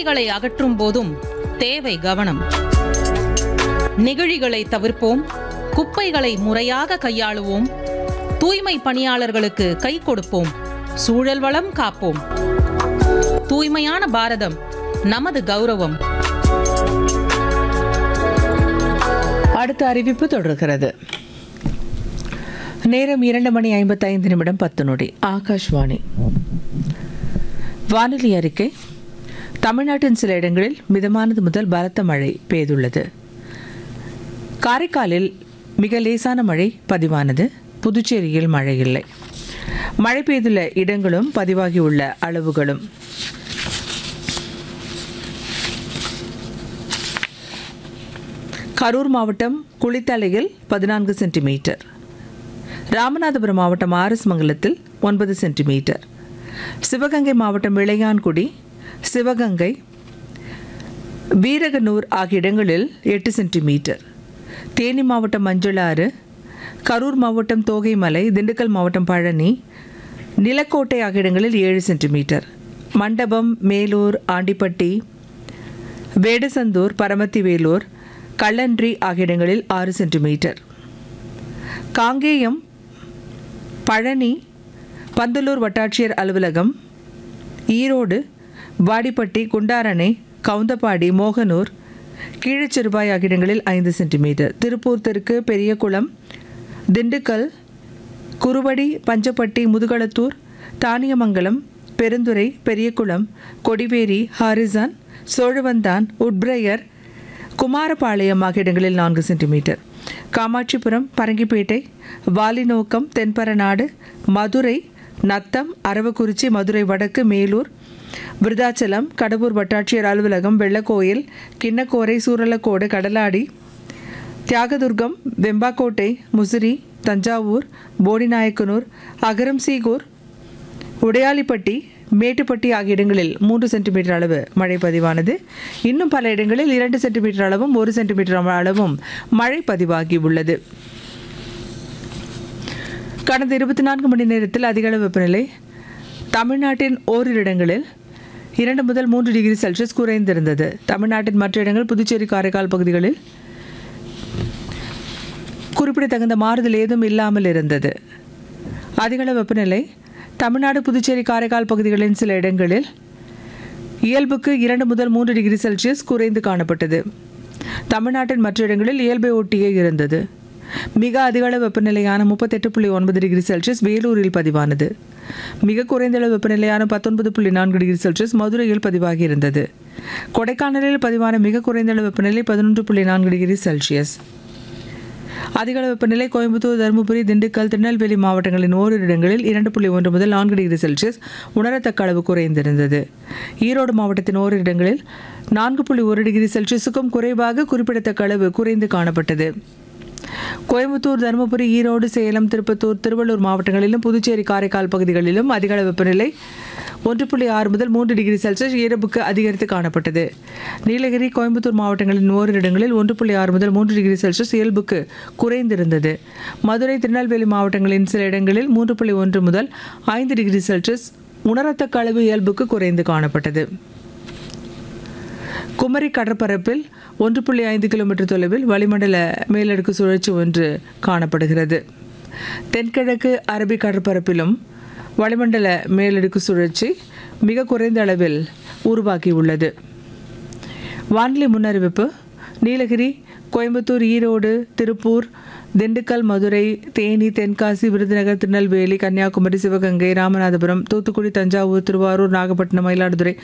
குப்பைகளை அகற்றும் போதும் தேவை கவனம் நெகிழிகளை தவிர்ப்போம் குப்பைகளை முறையாக கையாளுவோம் தூய்மை பணியாளர்களுக்கு கை கொடுப்போம் சூழல் வளம் காப்போம் தூய்மையான பாரதம் நமது கௌரவம் அடுத்த அறிவிப்பு தொடர்கிறது நேரம் இரண்டு மணி ஐம்பத்தைந்து நிமிடம் பத்து நொடி ஆகாஷ்வாணி வானிலை அறிக்கை தமிழ்நாட்டின் சில இடங்களில் மிதமானது முதல் பலத்த மழை பெய்துள்ளது காரைக்காலில் மிக லேசான மழை பதிவானது புதுச்சேரியில் மழை இல்லை மழை பெய்துள்ள இடங்களும் பதிவாகியுள்ள அளவுகளும் கரூர் மாவட்டம் குளித்தலையில் பதினான்கு சென்டிமீட்டர் ராமநாதபுரம் மாவட்டம் ஆர்எஸ் மங்கலத்தில் ஒன்பது சென்டிமீட்டர் சிவகங்கை மாவட்டம் இளையான்குடி சிவகங்கை வீரகனூர் ஆகிய இடங்களில் எட்டு சென்டிமீட்டர் தேனி மாவட்டம் மஞ்சளாறு கரூர் மாவட்டம் தோகைமலை திண்டுக்கல் மாவட்டம் பழனி நிலக்கோட்டை ஆகிய இடங்களில் ஏழு சென்டிமீட்டர் மண்டபம் மேலூர் ஆண்டிப்பட்டி வேடசந்தூர் பரமத்தி வேலூர் கள்ளன்றி ஆகிய இடங்களில் ஆறு சென்டிமீட்டர் காங்கேயம் பழனி பந்தலூர் வட்டாட்சியர் அலுவலகம் ஈரோடு வாடிப்பட்டி குண்டாரணை கவுந்தப்பாடி மோகனூர் கீழச்சிறுபாய் ஆகிய இடங்களில் ஐந்து சென்டிமீட்டர் திருப்பூர் தெற்கு பெரியகுளம் திண்டுக்கல் குருவடி பஞ்சப்பட்டி முதுகளத்தூர் தானியமங்கலம் பெருந்துறை பெரியகுளம் கொடிவேரி ஹாரிசான் சோழவந்தான் உட்பிரையர் குமாரபாளையம் ஆகிய இடங்களில் நான்கு சென்டிமீட்டர் காமாட்சிபுரம் பரங்கிப்பேட்டை வாலிநோக்கம் தென்பரநாடு மதுரை நத்தம் அரவக்குறிச்சி மதுரை வடக்கு மேலூர் விருதாச்சலம் கடம்பூர் வட்டாட்சியர் அலுவலகம் வெள்ளக்கோயில் கிண்ணக்கோரை சூரலக்கோடு கடலாடி தியாகதுர்கம் வெம்பாக்கோட்டை முசிறி தஞ்சாவூர் போடிநாயக்கனூர் அகரம்சீகூர் உடையாளிப்பட்டி மேட்டுப்பட்டி ஆகிய இடங்களில் மூன்று சென்டிமீட்டர் அளவு மழை பதிவானது இன்னும் பல இடங்களில் இரண்டு சென்டிமீட்டர் அளவும் ஒரு சென்டிமீட்டர் அளவும் மழை பதிவாகி உள்ளது கடந்த இருபத்தி நான்கு மணி நேரத்தில் அதிகளவு வெப்பநிலை தமிழ்நாட்டின் ஓரிரு இடங்களில் இரண்டு முதல் மூன்று டிகிரி செல்சியஸ் குறைந்திருந்தது தமிழ்நாட்டின் மற்ற இடங்கள் புதுச்சேரி காரைக்கால் பகுதிகளில் குறிப்பிடத்தகுந்த மாறுதல் ஏதும் இல்லாமல் இருந்தது அதிகளவு வெப்பநிலை தமிழ்நாடு புதுச்சேரி காரைக்கால் பகுதிகளின் சில இடங்களில் இயல்புக்கு இரண்டு முதல் மூன்று டிகிரி செல்சியஸ் குறைந்து காணப்பட்டது தமிழ்நாட்டின் மற்ற இடங்களில் இயல்பை ஒட்டியே இருந்தது மிக அதிகளவு வெப்பநிலையான முப்பத்தெட்டு புள்ளி ஒன்பது டிகிரி செல்சியஸ் வேலூரில் பதிவானது மிக குறைந்த அளவு வெப்பநிலையான பத்தொன்பது புள்ளி நான்கு டிகிரி செல்சியஸ் மதுரையில் பதிவாகி இருந்தது கொடைக்கானலில் பதிவான மிக குறைந்த அளவு வெப்பநிலை பதினொன்று புள்ளி நான்கு டிகிரி செல்சியஸ் அதிகளவு வெப்பநிலை கோயம்புத்தூர் தருமபுரி திண்டுக்கல் திருநெல்வேலி மாவட்டங்களின் ஓரிரு இடங்களில் இரண்டு புள்ளி ஒன்று முதல் நான்கு டிகிரி செல்சியஸ் உணரத்தக்க அளவு குறைந்திருந்தது ஈரோடு மாவட்டத்தின் ஓரிரு இடங்களில் நான்கு புள்ளி ஒரு டிகிரி செல்சியஸுக்கும் குறைவாக குறிப்பிடத்தக்க அளவு குறைந்து காணப்பட்டது கோயம்புத்தூர் தருமபுரி ஈரோடு சேலம் திருப்பத்தூர் திருவள்ளூர் மாவட்டங்களிலும் புதுச்சேரி காரைக்கால் பகுதிகளிலும் அதிகளவு வெப்பநிலை ஒன்று புள்ளி ஆறு முதல் மூன்று டிகிரி செல்சியஸ் இயல்புக்கு அதிகரித்து காணப்பட்டது நீலகிரி கோயம்புத்தூர் மாவட்டங்களின் ஓரிரு இடங்களில் ஒன்று புள்ளி ஆறு முதல் மூன்று டிகிரி செல்சியஸ் இயல்புக்கு குறைந்திருந்தது மதுரை திருநெல்வேலி மாவட்டங்களின் சில இடங்களில் மூன்று புள்ளி ஒன்று முதல் ஐந்து டிகிரி செல்சியஸ் உணரத்தக்க அளவு இயல்புக்கு குறைந்து காணப்பட்டது குமரி கடற்பரப்பில் ஒன்று புள்ளி ஐந்து கிலோமீட்டர் தொலைவில் வளிமண்டல மேலடுக்கு சுழற்சி ஒன்று காணப்படுகிறது தென்கிழக்கு அரபிக் கடற்பரப்பிலும் வளிமண்டல மேலடுக்கு சுழற்சி மிக குறைந்த அளவில் உருவாகியுள்ளது வானிலை முன்னறிவிப்பு நீலகிரி கோயம்புத்தூர் ஈரோடு திருப்பூர் திண்டுக்கல் மதுரை தேனி தென்காசி விருதுநகர் திருநெல்வேலி கன்னியாகுமரி சிவகங்கை ராமநாதபுரம் தூத்துக்குடி தஞ்சாவூர் திருவாரூர் நாகப்பட்டினம் மயிலாடுதுறை